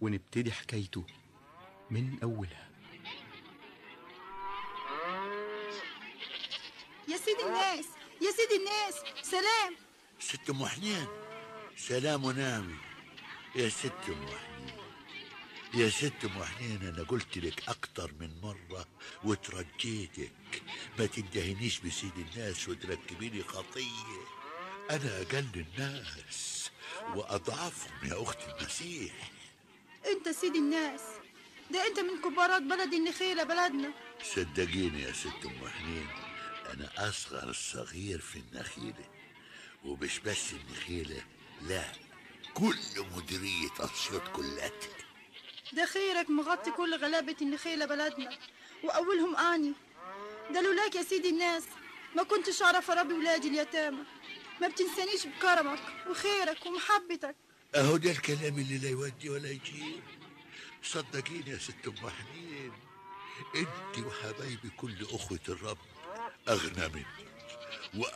ونبتدي حكايته من أولها يا سيدي الناس يا سيدي الناس سلام ست ام حنين سلام ونعمي يا ست ام حنين يا ست ام حنين انا قلت لك اكتر من مره وترجيتك ما تندهنيش بسيد الناس وتركبي لي خطيه انا اقل الناس واضعفهم يا اخت المسيح انت سيدي الناس ده انت من كبارات بلد النخيلة بلدنا صدقيني يا ست ام حنين انا اصغر الصغير في النخيله ومش بس النخيله لا كل مديريه اسيوط كلها ده خيرك مغطي كل غلابة النخيلة بلدنا وأولهم آني ده لولاك يا سيدي الناس ما كنتش أعرف أربي ولادي اليتامى ما بتنسانيش بكرمك وخيرك ومحبتك اهو ده الكلام اللي لا يودي ولا يجيب صدقيني يا ست ام حنين انت وحبايبي كل اخوة الرب اغنى مني